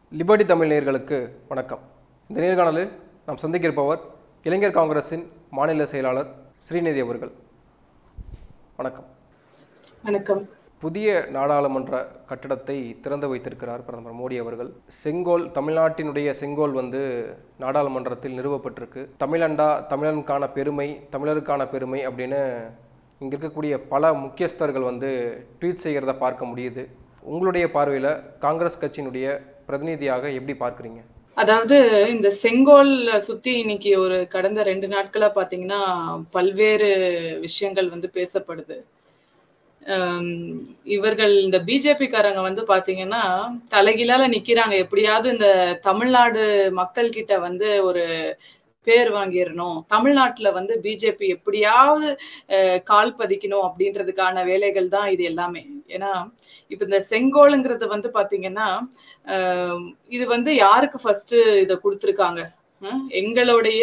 Liberty Tamil நேயர்களுக்கு வணக்கம் இந்த நேர்காணலில் நாம் சந்திக்க இருப்பவர் இளைஞர் காங்கிரஸின் மாநில செயலாளர் ஸ்ரீநிதி அவர்கள் வணக்கம் வணக்கம் புதிய நாடாளுமன்ற கட்டடத்தை திறந்து வைத்திருக்கிறார் பிரதமர் மோடி அவர்கள் செங்கோல் தமிழ்நாட்டினுடைய செங்கோல் வந்து நாடாளுமன்றத்தில் நிறுவப்பட்டிருக்கு தமிழண்டா தமிழனுக்கான பெருமை தமிழருக்கான பெருமை அப்படின்னு இங்கே இருக்கக்கூடிய பல முக்கியஸ்தர்கள் வந்து ட்வீட் செய்கிறத பார்க்க முடியுது உங்களுடைய பார்வையில் காங்கிரஸ் கட்சியினுடைய பிரதிநிதியாக எப்படி பார்க்குறீங்க அதாவது இந்த செங்கோல் சுத்தி இன்னைக்கு ஒரு கடந்த ரெண்டு நாட்களா பாத்தீங்கன்னா பல்வேறு விஷயங்கள் வந்து பேசப்படுது ஆம், இவர்கள் இந்த பிஜேபி காரங்க வந்து பாத்தீங்கன்னா தலைகீழால நிக்கிறாங்க எப்படியாவது இந்த தமிழ்நாடு மக்கள் கிட்ட வந்து ஒரு பேர் வாங்கிடணும் தமிழ்நாட்டுல வந்து பிஜேபி எப்படியாவது அஹ், கால் பதிக்கணும் அப்படின்றதுக்கான வேலைகள் தான் இது எல்லாமே ஏன்னா இப்ப இந்த செங்கோலுங்கிறது வந்து பாத்தீங்கன்னா ஆஹ் இது வந்து யாருக்கு ஃபர்ஸ்ட் இத கொடுத்துருக்காங்க அஹ் எங்களுடைய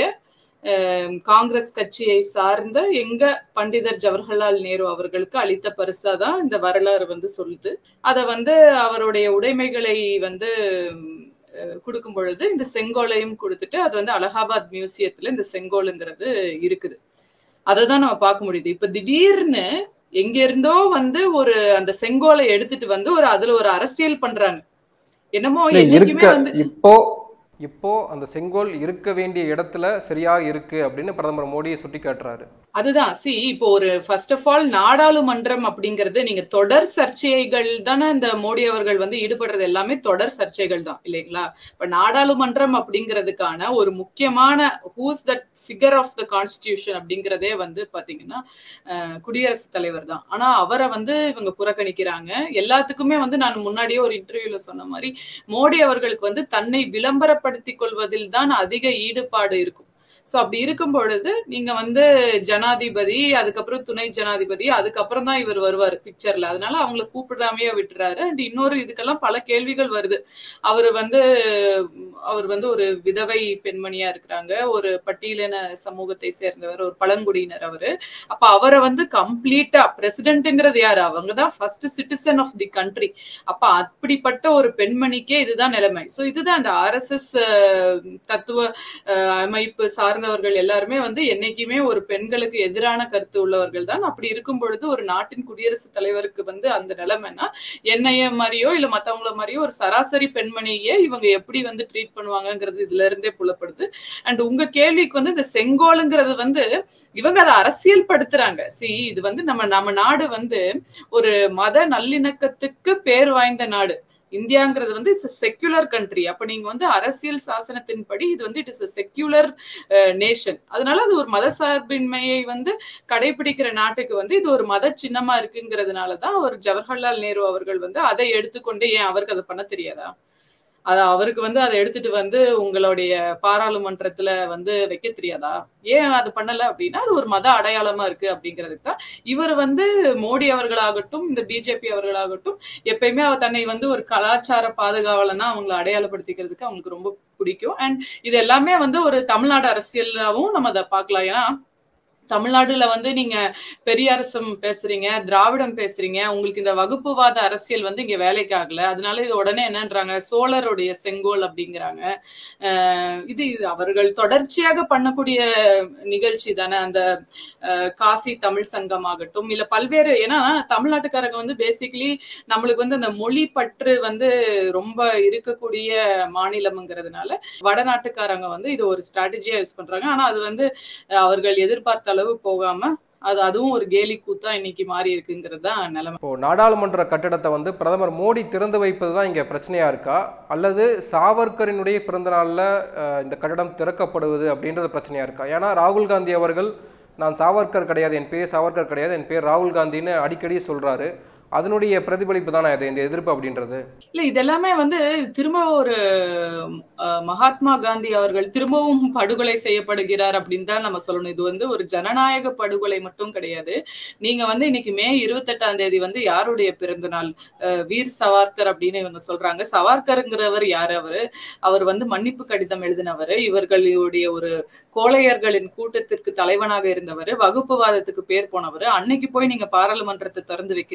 ஆஹ் காங்கிரஸ் கட்சியை சார்ந்த எங்க பண்டிதர் ஜவஹர்லால் நேரு அவர்களுக்கு அளித்த பரிசா தான் இந்த வரலாறு வந்து சொல்லுது அத வந்து அவருடைய உடைமைகளை வந்து அஹ், கொடுக்கும் பொழுது இந்த செங்கோலையும் கொடுத்துட்டு அது வந்து அலகாபாத் மியூசியத்துல இந்த செங்கோலுங்கிறது இருக்குது அதை தான் நம்ம பார்க்க முடியுது இப்ப திடீர்னு எங்க இருந்தோ வந்து ஒரு அந்த செங்கோலை எடுத்துட்டு வந்து ஒரு அதுல ஒரு அரசியல் பண்றாங்க என்னமோ இல்லை, என்னைக்குமே இருக்க வந்து இப்போ இப்போ அந்த செங்கோல் இருக்க வேண்டிய இடத்துல சரியா இருக்கு அப்படின்னு பிரதமர் மோடி சுட்டி காட்டுறாரு அதுதான் சி இப்போ ஒரு ஃபர்ஸ்ட் ஆஃப் ஆல் நாடாளுமன்றம் அப்படிங்கிறது நீங்க தொடர் சர்ச்சைகள் தானே இந்த மோடி அவர்கள் வந்து ஈடுபடுறது எல்லாமே தொடர் சர்ச்சைகள் தான் இல்லைங்களா இப்ப நாடாளுமன்றம் அப்படிங்கிறதுக்கான ஒரு முக்கியமான who's that figure of the constitution அப்படிங்கிறதே வந்து பாத்தீங்கன்னா அஹ், குடியரசுத் தலைவர் தான் ஆனா அவரை வந்து இவங்க புறக்கணிக்கிறாங்க எல்லாத்துக்குமே வந்து நான் முன்னாடியே ஒரு இன்டர்வியூல சொன்ன மாதிரி மோடி அவர்களுக்கு வந்து தன்னை விளம்பரப்படுத்திக் கொள்வதில் தான் அதிக ஈடுபாடு இருக்கும் சோ அப்படி இருக்கும் பொழுது நீங்க வந்து ஜனாதிபதி அதுக்கப்புறம் துணை ஜனாதிபதி அதுக்கப்புறம் தான் இவர் வருவார் பிக்சர்ல அதனால அவங்கள கூப்பிடாமையே விட்டுறாரு அண்ட் இன்னொரு இதுக்கெல்லாம் பல கேள்விகள் வருது அவர் வந்து உம், அவர் வந்து ஒரு விதவை பெண்மணியா இருக்கிறாங்க ஒரு பட்டியலின சமூகத்தை சேர்ந்தவர் ஒரு பழங்குடியினர் அவரு அப்ப அவரை வந்து கம்ப்ளீட்டா பிரசிடென்ட்ங்கிறது யாரு அவங்க தான் first citizen of the country அப்ப அப்படிப்பட்ட ஒரு பெண்மணிக்கே இதுதான் நிலைமை சோ இதுதான் அந்த ஆர்எஸ்எஸ் தத்துவ அஹ், அமைப்பு சார்ந்தவர்கள் எல்லாருமே வந்து என்னைக்குமே ஒரு பெண்களுக்கு எதிரான கருத்து உள்ளவர்கள் தான் அப்படி இருக்கும் பொழுது ஒரு நாட்டின் குடியரசுத் தலைவருக்கு வந்து அந்த நிலைமைன்னா என்னைய மாதிரியோ இல்ல மத்தவங்கள மாதிரியோ ஒரு சராசரி பெண்மணியே இவங்க எப்படி வந்து ட்ரீட் பண்ணுவாங்கங்கிறது இதுல இருந்தே புலப்படுது அண்ட் உங்க கேள்விக்கு வந்து இந்த செங்கோலுங்கிறது வந்து இவங்க அதை அரசியல் படுத்துறாங்க சி இது வந்து நம்ம நம்ம நாடு வந்து ஒரு மத நல்லிணக்கத்துக்கு பேர் வாய்ந்த நாடு இந்தியாங்கிறது வந்து இட்ஸ் செக்யுலர் கண்ட்ரி அப்ப நீங்க வந்து அரசியல் சாசனத்தின்படி இது வந்து இட் இஸ் செக்யுலர் நேஷன் அதனால அது ஒரு மத சார்பின்மையை வந்து கடைபிடிக்கிற நாட்டுக்கு வந்து இது ஒரு மத சின்னமா இருக்குங்கிறதுனாலதான் அவர் ஜவஹர்லால் நேரு அவர்கள் வந்து அதை எடுத்துக்கொண்டு ஏன் அவருக்கு அதை பண்ண தெரியாதா அது அவருக்கு வந்து அதை எடுத்துட்டு வந்து உங்களுடைய பாராளுமன்றத்துல வந்து வைக்க தெரியாதா ஏன் அது பண்ணல அப்படின்னா அது ஒரு மத அடையாளமா இருக்கு அப்படிங்கிறதுக்கு தான் இவர் வந்து மோடி அவர்களாகட்டும் இந்த பிஜேபி அவர்களாகட்டும் எப்பயுமே அவர் தன்னை வந்து ஒரு கலாச்சார பாதுகாவலனா அவங்களை அடையாளப்படுத்திக்கிறதுக்கு அவங்களுக்கு ரொம்ப பிடிக்கும் அண்ட் இது எல்லாமே வந்து ஒரு தமிழ்நாடு அரசியலாவும் நம்ம அதை பார்க்கலாம் ஏன்னா தமிழ்நாடுல வந்து நீங்க பெரியாரிசம் பேசுறீங்க திராவிடம் பேசுறீங்க உங்களுக்கு இந்த வகுப்புவாத அரசியல் வந்து இங்க வேலைக்கு ஆகல அதனால இது உடனே என்னன்றாங்க சோழருடைய செங்கோல் அப்படிங்கிறாங்க அஹ் இது இது அவர்கள் தொடர்ச்சியாக பண்ணக்கூடிய நிகழ்ச்சி தானே அந்த அஹ், காசி தமிழ் சங்கம் ஆகட்டும் இல்ல பல்வேறு ஏன்னா தமிழ்நாட்டுக்காரங்க வந்து பேசிக்கலி நம்மளுக்கு வந்து அந்த மொழி பற்று வந்து ரொம்ப இருக்கக்கூடிய மாநிலம்ங்கிறதுனால வடநாட்டுக்காரங்க வந்து இது ஒரு ஸ்ட்ராட்டஜியா யூஸ் பண்றாங்க ஆனா அது வந்து அஹ், அவர்கள் எதிர்பார்த்த அளவு போகாம அது அதுவும் ஒரு கேலி கூத்தா இன்னைக்கு மாறி இருக்குங்கிறது தான் நிலைமை இப்போ நாடாளுமன்ற கட்டடத்தை வந்து பிரதமர் மோடி திறந்து வைப்பது தான் இங்கே பிரச்சனையா இருக்கா அல்லது சாவர்கரினுடைய பிறந்த நாளில் இந்த கட்டடம் திறக்கப்படுவது அப்படின்றது பிரச்சனையா இருக்கா ஏன்னா ராகுல் காந்தி அவர்கள் நான் சாவர்கர் கிடையாது என் பேர் சாவர்கர் கிடையாது என் பேர் ராகுல் காந்தின்னு அடிக்கடி சொல்றாரு அதனுடைய பிரதிபலிப்பு தானே இது இந்த எதிர்ப்பு அப்படின்றது இல்ல இதெல்லாமே வந்து திரும்ப ஒரு அஹ், மகாத்மா காந்தி அவர்கள் திரும்பவும் படுகொலை செய்யப்படுகிறார் அப்படின்னு தான் நம்ம சொல்லணும் இது வந்து ஒரு ஜனநாயக படுகொலை மட்டும் கிடையாது நீங்க வந்து இன்னைக்கு மே இருபத்தெட்டாம் தேதி வந்து யாருடைய பிறந்த நாள் அஹ், வீர் சவார்கர் அப்படின்னு இவங்க சொல்றாங்க சவார்கருங்கிறவர் யாரு அவரு அவர் வந்து மன்னிப்பு கடிதம் எழுதினவர் இவர்களுடைய ஒரு கோழையர்களின் கூட்டத்திற்கு தலைவனாக இருந்தவர் வகுப்புவாதத்துக்கு பேர் போனவர் அன்னைக்கு போய் நீங்க பாராளுமன்றத்தை திறந்து வைக்கிறீங்க அவர்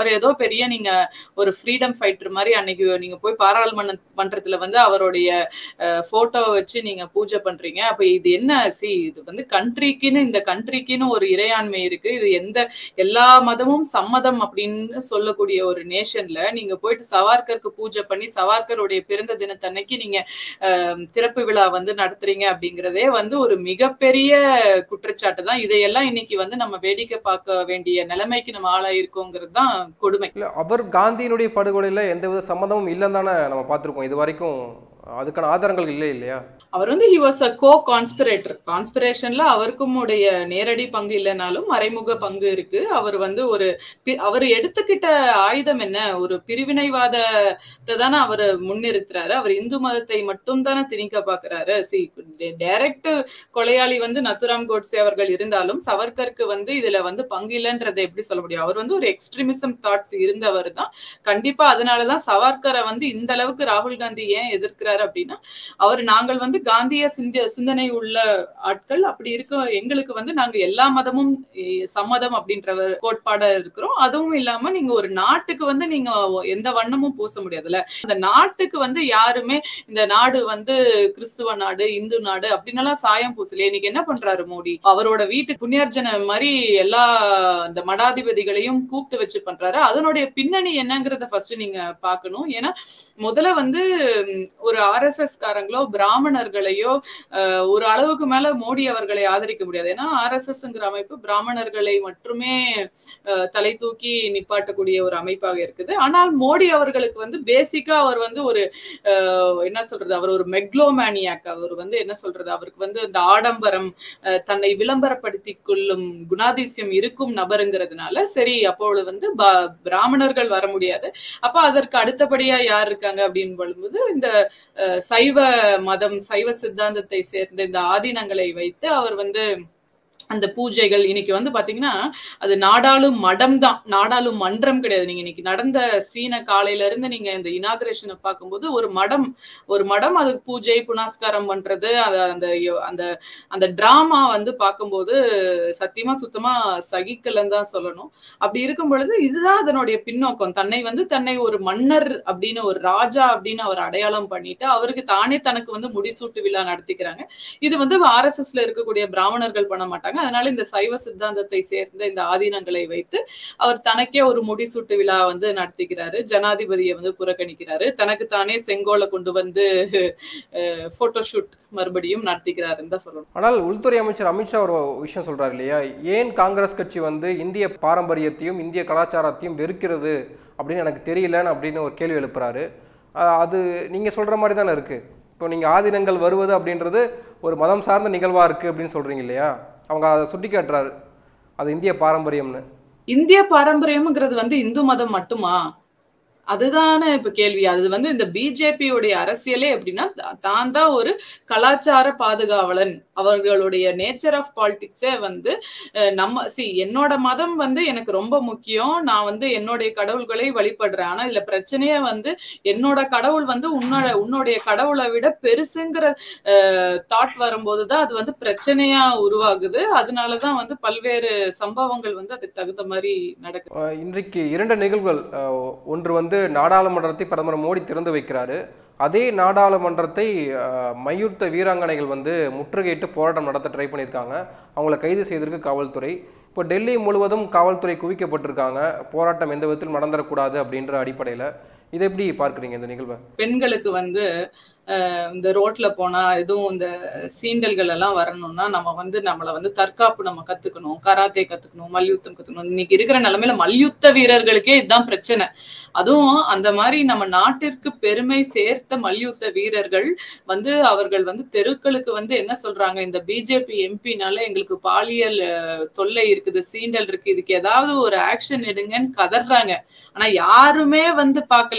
அவர் ஏதோ பெரிய நீங்க ஒரு ஃப்ரீடம் ஃபைட்டர் மாதிரி அன்னைக்கு நீங்க போய் பாராளுமன்ற மன்றத்துல வந்து அவருடைய போட்டோவை வச்சு நீங்க பூஜை பண்றீங்க அப்ப இது என்ன சி இது வந்து கண்ட்ரிக்குன்னு இந்த கண்ட்ரிக்குன்னு ஒரு இறையாண்மை இருக்கு இது எந்த எல்லா மதமும் சம்மதம் அப்படின்னு சொல்லக்கூடிய ஒரு நேஷன்ல நீங்க போயிட்டு சவார்கருக்கு பூஜை பண்ணி சவார்கருடைய பிறந்த தினத்தன்னைக்கு நீங்க அஹ், திறப்பு விழா வந்து நடத்துறீங்க அப்படிங்கிறதே வந்து ஒரு மிகப்பெரிய குற்றச்சாட்டு தான் இதையெல்லாம் இன்னைக்கு வந்து நம்ம வேடிக்கை பார்க்க வேண்டிய நிலைமைக்கு நம்ம ஆளாயிருக்கோங்கிறது தான் கொடுமை இல்லை அவர் காந்தியினுடைய படுகொலையில் எந்தவித சம்மந்தமும் இல்லைன்னு தானே நம்ம பார்த்துருக்கோம் இது வரைக்கும் அதுக்கான ஆதாரங்கள் இல்லை இல்லையா அவர் வந்து he was a co conspirator கான்ஸ்பிரேஷன்ல அவருக்கும் உடைய நேரடி பங்கு இல்லைனாலும் மறைமுக பங்கு இருக்கு அவர் வந்து ஒரு பி- அவர் எடுத்துக்கிட்ட ஆயுதம் என்ன ஒரு பிரிவினைவாதத்தை தானே அவர் முன்னிறுத்துறாரு அவர் இந்து மதத்தை மட்டும் தானே திணிக்க பாக்குறாரு சி டைரக்ட் கொலையாளி வந்து நத்துராம் கோட்ஸே அவர்கள் இருந்தாலும் சவர்கருக்கு வந்து இதுல வந்து பங்கு இல்லைன்றதை எப்படி சொல்ல முடியும் அவர் வந்து ஒரு எக்ஸ்ட்ரீமிசம் தாட்ஸ் இருந்தவர் தான் கண்டிப்பா அதனாலதான் சவர்கரை வந்து இந்த அளவுக்கு ராகுல் காந்தி ஏன் எதிர்க்கிறாரு அப்படின்னா அவர் நாங்கள் வந்து காந்திய சிந்த சிந்தனை உள்ள ஆட்கள் அப்படி இருக்க எங்களுக்கு வந்து நாங்க எல்லா மதமும் எ- சம்மதம் அப்படின்ற ஒரு கோட்பாட இருக்கிறோம் அதுவும் இல்லாம நீங்க ஒரு நாட்டுக்கு வந்து நீங்க எந்த வண்ணமும் பூச முடியாதுல்ல அந்த நாட்டுக்கு வந்து யாருமே இந்த நாடு வந்து கிறிஸ்துவ நாடு இந்து நாடு அப்படின்னு எல்லாம் சாயம் பூசலையே இன்னைக்கு என்ன பண்றாரு மோடி அவரோட வீட்டு புண்ணியர்ஜன மாதிரி எல்லா இந்த மடாதிபதிகளையும் கூப்பிட்டு வச்சு பண்றாரு அதனுடைய பின்னணி என்னங்கறத ஃபர்ஸ்ட் நீங்க பார்க்கணும் ஏன்னா முதல்ல வந்து ம், ஒரு ஆர்எஸ்எஸ் காரங்களோ பிராமணர்களையோ அஹ், ஒரு அளவுக்கு மேல மோடி அவர்களை ஆதரிக்க முடியாது ஏன்னா ஆர்எஸ்எஸ்ங்கிற அமைப்பு பிராமணர்களை மட்டுமே அஹ், தலை தூக்கி நிப்பாட்டக்கூடிய ஒரு அமைப்பாக இருக்குது ஆனால் மோடி அவர்களுக்கு வந்து பேசிக்கா அவர் வந்து ஒரு அஹ், என்ன சொல்றது அவர் ஒரு மெக்லோமேனியாக் அவர் வந்து என்ன சொல்றது அவருக்கு வந்து இந்த ஆடம்பரம் அஹ், தன்னை விளம்பரப்படுத்திக் கொள்ளும் குணாதிசயம் இருக்கும் நபருங்கிறதுனால சரி அப்பொழுது வந்து ப- பிராமணர்கள் வர முடியாது அப்ப அதற்கு அடுத்தபடியா யார் இருக்காங்க அப்படின்னு பொழுது இந்த அஹ், சைவ மதம் சைவ சித்தாந்தத்தை சேர்ந்த இந்த ஆதீனங்களை வைத்து அவர் வந்து அந்த பூஜைகள் இன்னைக்கு வந்து பாத்தீங்கன்னா அது நாடாளும் மடம் தான் நாடாளும் மன்றம் கிடையாது நீங்க இன்னைக்கு நடந்த சீன காலையில இருந்து நீங்க இந்த இனாகிரேஷனை பார்க்கும்போது ஒரு மடம் ஒரு மடம் அதுக்கு பூஜை புனஸ்காரம் பண்றது அது அந்த அந்த அந்த டிராமா வந்து பார்க்கும்போது சத்தியமா சுத்தமா சகிக்கலன்னு தான் சொல்லணும் அப்படி இருக்கும் பொழுது இதுதான் அதனுடைய பின்னோக்கம் தன்னை வந்து தன்னை ஒரு மன்னர் அப்படின்னு ஒரு ராஜா அப்படின்னு அவர் அடையாளம் பண்ணிட்டு அவருக்கு தானே தனக்கு வந்து முடிசூட்டு விழா நடத்திக்கிறாங்க இது வந்து ஆர்எஸ்எஸ்ல இருக்கக்கூடிய பிராமணர்கள் பண்ண மாட்டாங்க அதனால இந்த சைவ சித்தாந்தத்தை சேர்ந்த இந்த ஆதீனங்களை வைத்து அவர் தனக்கே ஒரு முடிசூட்டு விழா வந்து நடத்திக்கிறாரு ஜனாதிபதியை வந்து புறக்கணிக்கிறாரு தனக்கு தானே செங்கோலை கொண்டு வந்து போட்டோ ஷூட் மறுபடியும் நடத்திக்கிறாருன்னு தான் சொல்லணும் ஆனால் உள்துறை அமைச்சர் அமித்ஷா ஒரு விஷயம் சொல்றாரு இல்லையா ஏன் காங்கிரஸ் கட்சி வந்து இந்திய பாரம்பரியத்தையும் இந்திய கலாச்சாரத்தையும் வெறுக்கிறது அப்படின்னு எனக்கு தெரியலன்னு அப்படின்னு ஒரு கேள்வி எழுப்புறாரு அஹ் அது நீங்க சொல்ற மாதிரி தானே இருக்கு இப்போ நீங்க ஆதீனங்கள் வருவது அப்படின்றது ஒரு மதம் சார்ந்த நிகழ்வா இருக்கு அப்படின்னு சொல்றீங்க இல்லையா அவங்க அதை சுட்டி காட்டுறாரு அது இந்திய பாரம்பரியம்னு இந்திய பாரம்பரியம்ங்கிறது வந்து இந்து மதம் மட்டுமா அதுதானே இப்ப கேள்வி அது வந்து இந்த பிஜேபியுடைய அரசியலே எப்படின்னா தா- தான் தான் ஒரு கலாச்சார பாதுகாவலன் அவர்களுடைய நேச்சர் ஆஃப் பாலிடிக்ஸே வந்து அஹ், நம்ம சி என்னோட மதம் வந்து எனக்கு ரொம்ப முக்கியம் நான் வந்து என்னுடைய கடவுள்களை வழிபடுறேன் ஆனா இதுல பிரச்சனையே வந்து என்னோட கடவுள் வந்து உன்னோட உன்னுடைய கடவுளை விட பெருசுங்கிற தாட் வரும்போதுதான் அது வந்து பிரச்சனையா உருவாகுது அதனாலதான் வந்து பல்வேறு சம்பவங்கள் வந்து அதுக்கு தகுந்த மாதிரி நடக்குது அஹ் இன்றைக்கு இரண்டு நிகழ்வுகள் அஹ் ஒன்று வந்து நாடாளுமன்றத்தை பிரதமர் மோடி திறந்து வைக்கிறாரு அதே நாடாளுமன்றத்தை அஹ், மல்யுத்த வீராங்கனைகள் வந்து முற்றுகையிட்டு போராட்டம் நடத்த ட்ரை பண்ணியிருக்காங்க அவங்கள கைது செய்திருக்கு காவல்துறை இப்போ டெல்லி முழுவதும் காவல்துறை குவிக்கப்பட்டிருக்காங்க போராட்டம் எந்த விதத்திலும் நடந்துடக்கூடாது அப்படின்ற அடிப்படையில் இதை எப்படி பார்க்குறீங்க இந்த நிகழ்வை பெண்களுக்கு வந்து அஹ், இந்த ரோட்ல போனா எதுவும் இந்த சீண்டல்கள் எல்லாம் வரணும்னா நம்ம வந்து நம்மள வந்து தற்காப்பு நம்ம கத்துக்கணும் கராத்தே கத்துக்கணும் மல்யுத்தம் கத்துக்கணும் இன்னைக்கு இருக்கிற நிலைமையில மல்யுத்த வீரர்களுக்கே இதுதான் பிரச்சனை அதுவும் அந்த மாதிரி நம்ம நாட்டிற்கு பெருமை சேர்த்த மல்யுத்த வீரர்கள் வந்து அவர்கள் வந்து தெருக்களுக்கு வந்து என்ன சொல்றாங்க இந்த பிஜேபி எம்பினால எங்களுக்கு பாலியல் அஹ், தொல்லை இருக்குது சீண்டல் இருக்கு இதுக்கு ஏதாவது ஒரு ஆக்ஷன் எடுங்கன்னு கதறாங்க ஆனா யாருமே வந்து பார்க்கல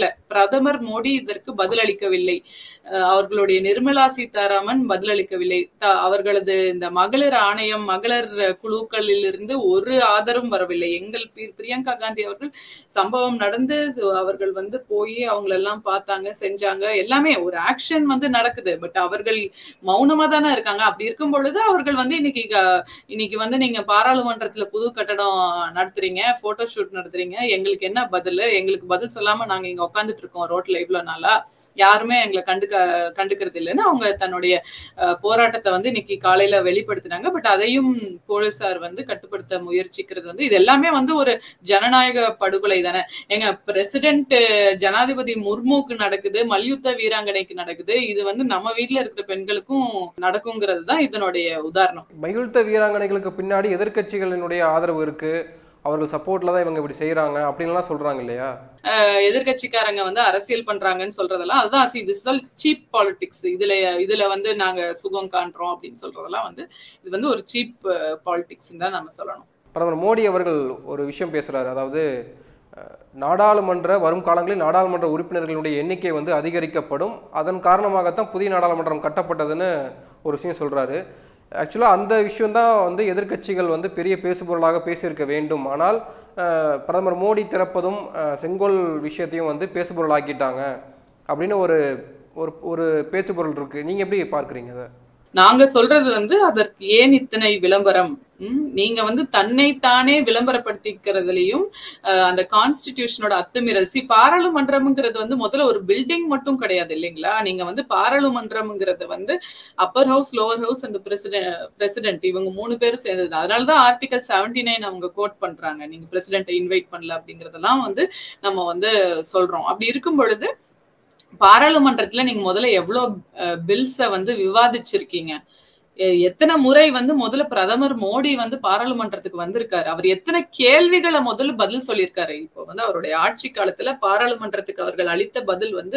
கேட்கல பிரதமர் மோடி இதற்கு பதிலளிக்கவில்லை அஹ் அவர்களுடைய நிர்மலா சீதாராமன் பதிலளிக்கவில்லை த- அவர்களது இந்த மகளிர் ஆணையம் மகளிர் குழுக்களில் இருந்து ஒரு ஆதரவும் வரவில்லை எங்கள் பி- பிரியங்கா காந்தி அவர்கள் சம்பவம் நடந்து அவர்கள் வந்து போய் அவங்களெல்லாம் பார்த்தாங்க செஞ்சாங்க எல்லாமே ஒரு ஆக்ஷன் வந்து நடக்குது பட் அவர்கள் மௌனமா தானே இருக்காங்க அப்படி இருக்கும் பொழுது அவர்கள் வந்து இன்னைக்கு க- இன்னைக்கு வந்து நீங்க பாராளுமன்றத்துல புது கட்டடம் நடத்துறீங்க போட்டோ ஷூட் நடத்துறீங்க எங்களுக்கு என்ன பதில் எங்களுக்கு பதில் சொல்லாம நாங்க இங்க உட்காந்துட்டு இருக்கோம் ரோட்ல இவ்வளவு நாளா யாருமே எங்களை கண்டுக்க கண்டுக்கிறது இல்லைன்னு அவங்க தன்னுடைய அஹ், போராட்டத்தை வந்து இன்னைக்கு காலையில வெளிப்படுத்தினாங்க பட் அதையும் போலீசார் வந்து கட்டுப்படுத்த முயற்சிக்கிறது வந்து இது எல்லாமே வந்து ஒரு ஜனநாயக படுகொலை தானே எங்க பிரசிடென்ட் ஜனாதிபதி முர்முக்கு நடக்குது மல்யுத்த வீராங்கனைக்கு நடக்குது இது வந்து நம்ம வீட்ல இருக்கிற பெண்களுக்கும் நடக்குங்கிறது தான் இதனுடைய உதாரணம் மகிழ்த்த வீராங்கனைகளுக்கு பின்னாடி எதிர்க்கட்சிகளினுடைய ஆதரவு இருக்கு அவர்கள் சப்போர்ட்ல தான் இவங்க இப்படி செய்றாங்க அப்படின்லாம் சொல்றாங்க இல்லையா அஹ் எதிர்க்கட்சிக்காரங்க வந்து அரசியல் பண்றாங்கன்னு சொல்றதெல்லாம் அதுதான் see this all cheap politics இதுல இதுல வந்து நாங்க சுகம் காண்றோம் அப்படின்னு சொல்றதெல்லாம் வந்து இது வந்து ஒரு சீப் பாலிடிக்ஸ் தான் நம்ம சொல்லணும் பிரதமர் மோடி அவர்கள் ஒரு விஷயம் பேசுறாரு அதாவது அஹ், நாடாளுமன்ற வரும் காலங்களில் நாடாளுமன்ற உறுப்பினர்களுடைய எண்ணிக்கை வந்து அதிகரிக்கப்படும் அதன் காரணமாகத்தான் புதிய நாடாளுமன்றம் கட்டப்பட்டதுன்னு ஒரு விஷயம் சொல்றாரு ஆக்சுவலாக அந்த விஷயம்தான் வந்து எதிர்க்கட்சிகள் வந்து பெரிய பேசுபொருளாக பேசியிருக்க வேண்டும் ஆனால் அஹ், பிரதமர் மோடி திறப்பதும் அஹ், செங்கோல் விஷயத்தையும் வந்து பேசுபொருளாக்கிட்டாங்க அப்படின்னு ஒரு ஒரு ஒரு பேச்சுப்பொருள் இருக்கு நீங்க எப்படி பார்க்குறீங்க அதை நாங்க சொல்றது வந்து அதற்கு ஏன் இத்தனை விளம்பரம் ம், நீங்க வந்து தன்னைத்தானே விளம்பரப்படுத்திக்கிறதுலயும் அஹ், அந்த கான்ஸ்டிடியூஷனோட அத்துமீறல் சி பாராளுமன்றம்ங்கிறது வந்து முதல்ல ஒரு பில்டிங் மட்டும் கிடையாது இல்லைங்களா நீங்க வந்து பாராளுமன்றம்ங்கிறது வந்து அப்பர் ஹவுஸ் லோவர் ஹவுஸ் அந்த பிரசிடென்ட் பிரசிடென்ட் இவங்க மூணு பேரும் சேர்ந்தது அதனாலதான் ஆர்டிகல் செவன்டி நைன் அவங்க கோட் பண்றாங்க நீங்க பிரசிடென்ட்டை இன்வைட் பண்ணல அப்படிங்கறதெல்லாம் வந்து நம்ம வந்து சொல்றோம் அப்படி இருக்கும் பொழுது பாராளுமன்றத்துல நீங்க முதல்ல எவ்வளவு பில்ஸ வந்து விவாதிச்சிருக்கீங்க எ- எத்தனை முறை வந்து முதல்ல பிரதமர் மோடி வந்து பாராளுமன்றத்துக்கு வந்திருக்காரு அவர் எத்தனை கேள்விகளை முதல்ல பதில் சொல்லியிருக்காரு இப்போ வந்து அவருடைய ஆட்சி காலத்துல பாராளுமன்றத்துக்கு அவர்கள் அளித்த பதில் வந்து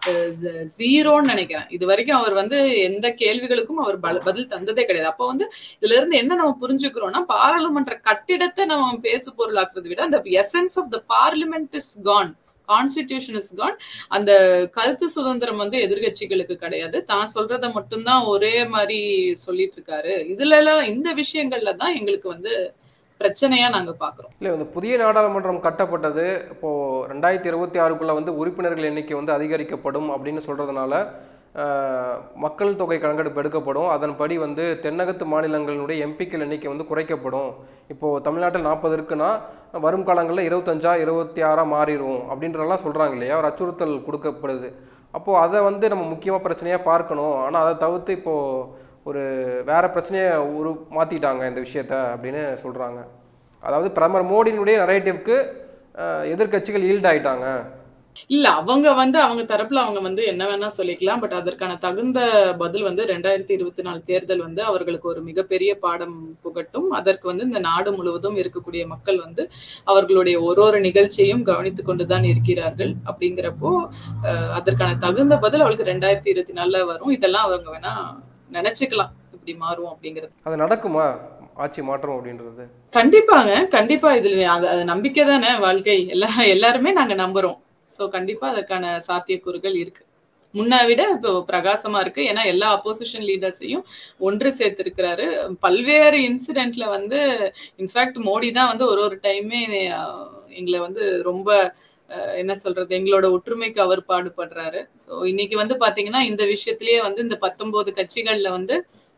ஜீரோன்னு நினைக்கிறேன் இது வரைக்கும் அவர் வந்து எந்த கேள்விகளுக்கும் அவர் பல- பதில் தந்ததே கிடையாது அப்போ வந்து இதுல இருந்து என்ன நம்ம புரிஞ்சுக்கிறோம்னா பாராளுமன்ற கட்டிடத்தை நம்ம பேசு பொருளாக்குறதை விட அந்த essence of the parliament is con constitution is con அந்த கருத்து சுதந்திரம் வந்து எதிர்கட்சிகளுக்கு கிடையாது தான் சொல்றத மட்டும்தான் ஒரே மாதிரி சொல்லிட்டு இருக்காரு இதுல எல்லாம் இந்த விஷயங்கள்ல தான் எங்களுக்கு வந்து பிரச்சனையா நாங்க பாக்குறோம் இல்லை இந்த புதிய நாடாளுமன்றம் கட்டப்பட்டது இப்போ ரெண்டாயிரத்தி இருபத்தி ஆறுக்குள்ள வந்து உறுப்பினர்கள் எண்ணிக்கை வந்து அதிகரிக்கப்படும் அப்படின்னு சொல்றதுனால ஆஹ், மக்கள் தொகை கணக்கெடுப்பு எடுக்கப்படும் அதன்படி வந்து தென்னகத்து மாநிலங்களினுடைய எம்பிக்கள் எண்ணிக்கை வந்து குறைக்கப்படும் இப்போ தமிழ்நாட்டில் நாற்பது இருக்குன்னா வரும் காலங்களில் இருபத்தஞ்சா இருபத்தி ஆறா மாறிடும் அப்படின்றலாம் சொல்றாங்க இல்லையா ஒரு அச்சுறுத்தல் கொடுக்கப்படுது அப்போது அதை வந்து நம்ம முக்கியமாக பிரச்சனையாக பார்க்கணும் ஆனால் அதை தவிர்த்து இப்போ ஒரு வேற பிரச்சனையை உரு மாற்றிட்டாங்க இந்த விஷயத்த அப்படின்னு சொல்கிறாங்க அதாவது பிரதமர் மோடியினுடைய நரேட்டிவ்க்கு எதிர்க்கட்சிகள் ஈல்ட் ஆயிட்டாங்க இல்ல அவங்க வந்து அவங்க தரப்புல அவங்க வந்து என்ன வேணா சொல்லிக்கலாம் பட் அதற்கான தகுந்த பதில் வந்து ரெண்டாயிரத்தி இருபத்தி நாலு தேர்தல் வந்து அவர்களுக்கு ஒரு மிகப்பெரிய பாடம் புகட்டும் அதற்கு வந்து இந்த நாடு முழுவதும் இருக்கக்கூடிய மக்கள் வந்து அவர்களுடைய ஒரு ஒரு நிகழ்ச்சியையும் கவனித்துக் கொண்டுதான் இருக்கிறார்கள் அப்படிங்கிறப்போ அஹ், அதற்கான தகுந்த பதில் அவளுக்கு ரெண்டாயிரத்தி இருபத்தி நாலுல வரும் இதெல்லாம் அவங்க வேணா நினைச்சுக்கலாம் இப்படி மாறும் அப்படிங்கிறது அது நடக்குமா ஆட்சி மாற்றம் அப்படின்றது கண்டிப்பாங்க கண்டிப்பா இதுல அது அது நம்பிக்கை தானே வாழ்க்கை எல்லா எல்லாருமே நாங்க நம்புறோம் சோ கண்டிப்பா அதற்கான சாத்தியக்கூறுகள் இருக்கு முன்ன விட இப்போ பிரகாசமா இருக்கு ஏன்னா எல்லா அப்போசிஷன் லீடர்ஸையும் ஒன்று சேர்த்திருக்கிறாரு பல்வேறு இன்சிடென்ட்ல வந்து இன்ஃபேக்ட் மோடி தான் வந்து ஒரு ஒரு டைமே எங்களை வந்து ரொம்ப அஹ், என்ன சொல்றது எங்களோட ஒற்றுமைக்கு அவர் பாடுபடுறாரு ஸோ இன்னைக்கு வந்து பாத்தீங்கன்னா இந்த விஷயத்திலேயே வந்து இந்த பத்தொன்பது கட்சிகள்ல வந்து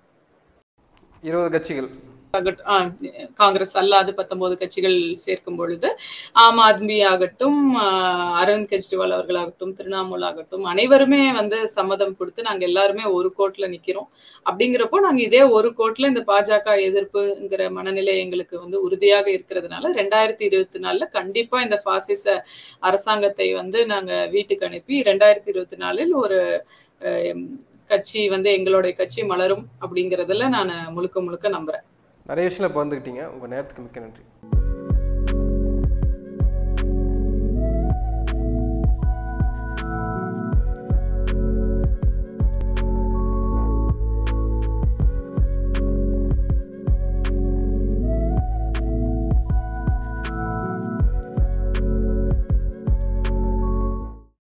இருபது கட்சிகள் ஆகட்டும் ஆ, காங்கிரஸ் அல்லாத பத்தொன்பது கட்சிகள் சேர்க்கும் பொழுது ஆம் ஆத்மி ஆகட்டும் ஆ, அரவிந்த் கெஜ்ரிவால் அவர்களாகட்டும் திரிணாமுல் ஆகட்டும் அனைவருமே வந்து சம்மதம் கொடுத்து நாங்க எல்லாருமே ஒரு கோட்ல நிக்கிறோம் அப்படிங்கிறப்போ நாங்க இதே ஒரு கோட்ல இந்த பாஜக எதிர்ப்புங்கிற மனநிலை எங்களுக்கு வந்து உறுதியாக இருக்கிறதுனால ரெண்டாயிரத்தி இருபத்தி நாலுல கண்டிப்பா இந்த பாசிச அரசாங்கத்தை வந்து நாங்க வீட்டுக்கு அனுப்பி ரெண்டாயிரத்தி இருபத்தி நாலில் ஒரு அஹ், கட்சி வந்து எங்களுடைய கட்சி மலரும் அப்படிங்கறதுல நான் முழுக்க முழுக்க நம்புறேன் நிறைய விஷயம் பகிர்ந்துக்கிட்டீங்க உங்கள் நேரத்துக்கு மிக்க நன்றி